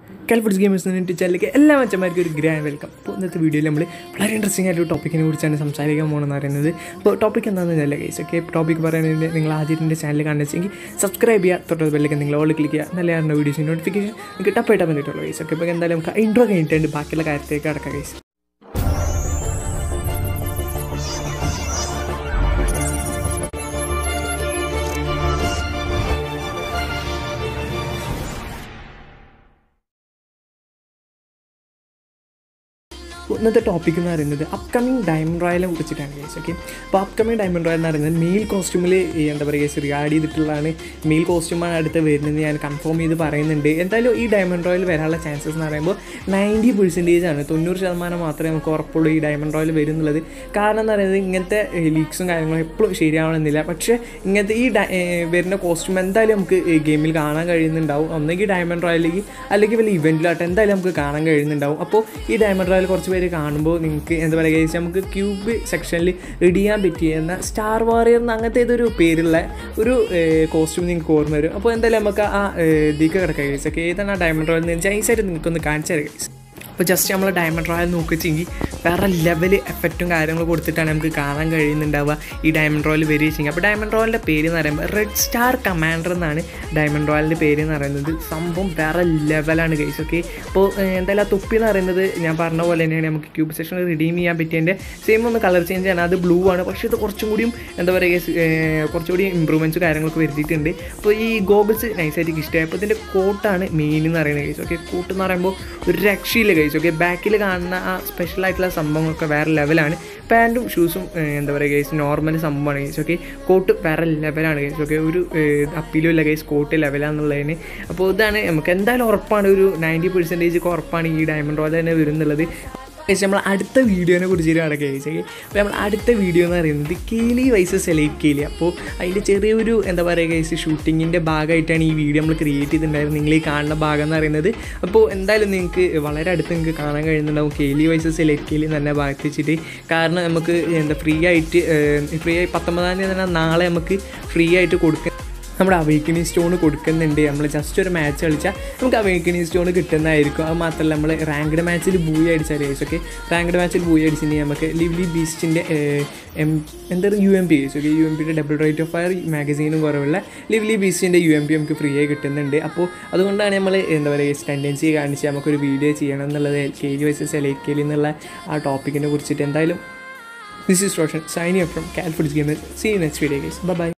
കാൽഫുഡ്സ് gamers എന്നിട്ട് ചാനലിലേക്ക് എല്ലാ മച്ചന്മാർക്കും ഒരു ഗ്രാൻഡ് വെൽക്കം അപ്പോൾ ഇന്നത്തെ വീഡിയോയിൽ നമ്മൾ വളരെ ഇൻട്രസ്റ്റിംഗ് ആയിട്ട് ഒരു ടോപ്പിക്കിനെ കുറിച്ചാണ് സംസാരിക്കാൻ പോകണമെന്ന് പറയുന്നത് അപ്പോൾ ടോപ്പിക് എന്താണെന്ന് വെച്ചാൽ ഗൈസ് ഓക്കെ ടോപ്പിക് പറയുന്നതിന് നിങ്ങൾ ആദ്യം എൻ്റെ ചാനൽ കണ്ടെച്ചെങ്കിൽ സബ്സ്ക്രൈബ് ചെയ്യുക തൊട്ടത് ബെല്ലേക്ക് നിങ്ങൾ ഓൾ ക്ലിക്ക് ചെയ്യുക നല്ല കാരണം വീഡിയോസിൻ്റെ നോട്ടിഫിക്കേഷൻ നിങ്ങൾക്ക് ടപ്പായിട്ട് വന്നിട്ടുള്ളൂ ഗൈസ് ഓക്കെ ഇപ്പോൾ എന്തായാലും നമുക്ക് ഇൻട്രോ കഴിഞ്ഞിട്ടുണ്ട് ബാക്കിയുള്ള കാര്യത്തേക്ക് അടക്കാം ഗൈസ് ഇന്നത്തെ ടോപ്പിക് എന്ന് പറയുന്നത് അപ്കമിങ് ഡയമണ്ട് റോയലെ കുറിച്ചിട്ടാണ് കേസ് ഓക്കെ അപ്പോൾ അപ്കമിങ് ഡയമണ്ട് റോയൽ എന്ന് പറയുന്നത് മെയിൽ കോസ്റ്റ്യൂമിൽ എന്താ പറയുക കേസ് റിയാഡ് ചെയ്തിട്ടുള്ളതാണ് മെയിൽ കോസ്റ്റ്യൂമാണ് അടുത്ത് വരുന്നത് ഞാൻ കൺഫേം ചെയ്ത് പറയുന്നുണ്ട് എന്തായാലും ഈ ഡയമണ്ട് റോയൽ വരാനുള്ള ചാൻസസ് എന്ന് പറയുമ്പോൾ നയൻറ്റി പെർസെൻറ്റേജ് ആണ് തൊണ്ണൂറ് ശതമാനം മാത്രമേ നമുക്ക് ഉറപ്പുള്ളൂ ഈ ഡയമണ്ട് റോയൽ വരും എന്നുള്ളത് കാരണം എന്ന് പറയുന്നത് ഇങ്ങനത്തെ ലീക്സും കാര്യങ്ങളും എപ്പോഴും ശരിയാവണമെന്നില്ല പക്ഷേ ഇങ്ങനത്തെ ഈ ഡ- ഏഹ് വരുന്ന കോസ്റ്റ്യൂം എന്തായാലും നമുക്ക് ഗെയിമിൽ കാണാൻ കഴിയുന്നുണ്ടാവും ഒന്നെങ്കിൽ ഡയമണ്ട് റോയലിലേക്ക് അല്ലെങ്കിൽ വല്ല ഇവൻറ്റിലാട്ടെ എന്തായാലും നമുക്ക് കാണാൻ കഴിയുന്നുണ്ടാവും അപ്പോൾ ഈ ഡയമണ്ട് റോയൽ കുറച്ച് പേര് കാണുമ്പോൾ നിങ്ങൾക്ക് എന്താ പറയുക ചോദിച്ചാൽ നമുക്ക് ക്യൂബ് സെക്ഷനിൽ ഇടിയാൻ പറ്റിയെന്ന സ്റ്റാർ വാറിയർ എന്ന് അങ്ങനത്തെ ഏതൊരു പേരുള്ള ഒരു കോസ്റ്റ്യൂം നിങ്ങൾക്ക് ഓർമ്മ വരും അപ്പോൾ എന്തായാലും നമുക്ക് ആ ഇതിക്ക് കിടക്കുക കേസ് ഒക്കെ ഏതാണ് ആ ഡയമണ്ട് റോയൽ എന്ന് വെച്ചാൽ ഐസായിട്ട് നിങ്ങൾക്കൊന്ന് കാണിച്ചു തരാം guys. അപ്പോൾ ജസ്റ്റ് നമ്മൾ ഡയമണ്ട് റോയൽ നോക്കിച്ചെങ്കിൽ വേറെ ലെവൽ എഫക്റ്റും കാര്യങ്ങളും കൊടുത്തിട്ടാണ് നമുക്ക് കാണാൻ കഴിയുന്നുണ്ടാവുക ഈ ഡയമണ്ട് റോയൽ വരികയെങ്കിൽ അപ്പോൾ ഡയമണ്ട് റോയലിൻ്റെ പേര് എന്ന് പറയുമ്പോൾ റെഡ് സ്റ്റാർ കമാൻഡർ എന്നാണ് ഡയമണ്ട് റോയലിൻ്റെ പേര് എന്ന് പറയുന്നത് സംഭവം വേറെ ലെവലാണ് ഗൈസ് ഓക്കെ അപ്പോൾ എന്തായാലും ആ തൊപ്പി എന്ന് പറയുന്നത് ഞാൻ പറഞ്ഞ പോലെ തന്നെയാണ് നമുക്ക് ക്യൂബ് സെക്ഷനിൽ റിഡീം ചെയ്യാൻ പറ്റിയതിൻ്റെ സെയിം ഒന്ന് കളർ ചേഞ്ച് ആണ് അത് ബ്ലൂ ആണ് പക്ഷേ ഇത് കുറച്ചും കൂടിയും എന്താ പറയുക guys, ഏർ കുറച്ചുകൂടി ഇമ്പ്രൂവ്മെൻറ്റ്സ് കാര്യങ്ങളൊക്കെ വരുത്തിയിട്ടുണ്ട് അപ്പോൾ ഈ ഗോഗിൾസ് നൈസായിട്ട് എനിക്ക് ഇഷ്ടമായി അപ്പോൾ ഇതിൻ്റെ കോട്ടാണ് മെയിൻ എന്ന് പറയുന്നത് ഗൈസ് ഓക്കെ കോട്ട് എന്ന് പറയുമ്പോൾ ഒരു രക്ഷയില്ല ഗൈസ് ഓക്കെ ബാക്കിൽ കാണുന്ന ആ സ്പെഷ്യൽ ആയിട്ടുള്ള സംഭവങ്ങളൊക്കെ വേറെ ലെവലാണ് പാൻറ്റും ഷൂസും എന്താ പറയുക ഗൈസ് നോർമൽ സംഭവമാണ് ഗൈസ് ഓക്കെ കോട്ട് വേറെ ലെവലാണ് ഗൈസ് ഓക്കെ ഒരു അപ്പീലും ഇല്ല ഗൈസ് കോട്ട് ലെവലാണെന്നുള്ളതിന് അപ്പോൾ ഇതാണ് നമുക്ക് എന്തായാലും ഉറപ്പാണ് ഒരു നയൻറ്റി പെർസെൻറ്റേജ് ഒക്കെ ഉറപ്പാണ് ഈ ഡയമണ്ട് റോയൽ തന്നെ വരുന്നുള്ളത് പക്ഷേ നമ്മൾ അടുത്ത വീഡിയോനെ കുറിച്ചിട്ടാണ് കേസ് അപ്പോൾ നമ്മൾ അടുത്ത വീഡിയോ എന്ന് പറയുന്നത് കേലി വൈസ് സെലക്ട് കേലി അപ്പോൾ അതിൻ്റെ ചെറിയൊരു എന്താ പറയുക കേസ് ഷൂട്ടിങ്ങിൻ്റെ ഭാഗമായിട്ടാണ് ഈ വീഡിയോ നമ്മൾ ക്രിയേറ്റ് ചെയ്തിട്ടുണ്ടായിരുന്നത് നിങ്ങൾ ഈ കാണുന്ന ഭാഗം എന്ന് പറയുന്നത് അപ്പോൾ എന്തായാലും നിങ്ങൾക്ക് വളരെ അടുത്ത് നിങ്ങൾക്ക് കാണാൻ കഴിയുന്നുണ്ടാവും കേലി വൈസ് സെലക്ട് കേലി തന്നെ ഭാഗത്ത് വെച്ചിട്ട് കാരണം നമുക്ക് എന്താ ഫ്രീ ആയിട്ട് ഫ്രീ ആയി പത്തൊമ്പതാം തീയതി തന്നെ നാളെ നമുക്ക് ഫ്രീ ആയിട്ട് കൊടുക്കുക നമ്മുടെ അവേക്കനിങ് സ്റ്റോൺ കൊടുക്കുന്നുണ്ട് നമ്മൾ ജസ്റ്റ് ഒരു മാച്ച് കളിച്ചാൽ നമുക്ക് അവേക്കനിങ് സ്റ്റോൺ കിട്ടുന്നതായിരിക്കും അത് മാത്രമല്ല നമ്മൾ റാങ്ക്ഡ് മാച്ചിൽ ബൂയി അടിച്ചാൽ ഗൈസ് ഓക്കെ റാങ്ക്ഡ് മാച്ചിൽ ബൂയി അടിച്ചിട്ടുണ്ടെങ്കിൽ നമുക്ക് ലിവ്ലി ബീസ്റ്റിൻ്റെ എം എന്താണ് U M P guys okay U M പിയുടെ ഡബിൾ റേറ്റ് ഓഫ് ഫയർ മാഗസീനും കുറവുള്ള ലിവ്ലി ബീസ്റ്റിൻ്റെ യു എം പി നമുക്ക് ഫ്രീ ആയി കിട്ടുന്നുണ്ട് അപ്പോൾ അതുകൊണ്ടാണ് നമ്മൾ എന്താ പറയുക ടെൻഡൻസി കാണിച്ച് നമുക്കൊരു വീഡിയോ ചെയ്യണം എന്നുള്ളത് K G versus L K എന്നുള്ള ആ ടോപ്പിക്കിനെ കുറിച്ചിട്ട് എന്തായാലും this is Roshan Saini from കാൽഫുഡ്സ് gamer see next video guys by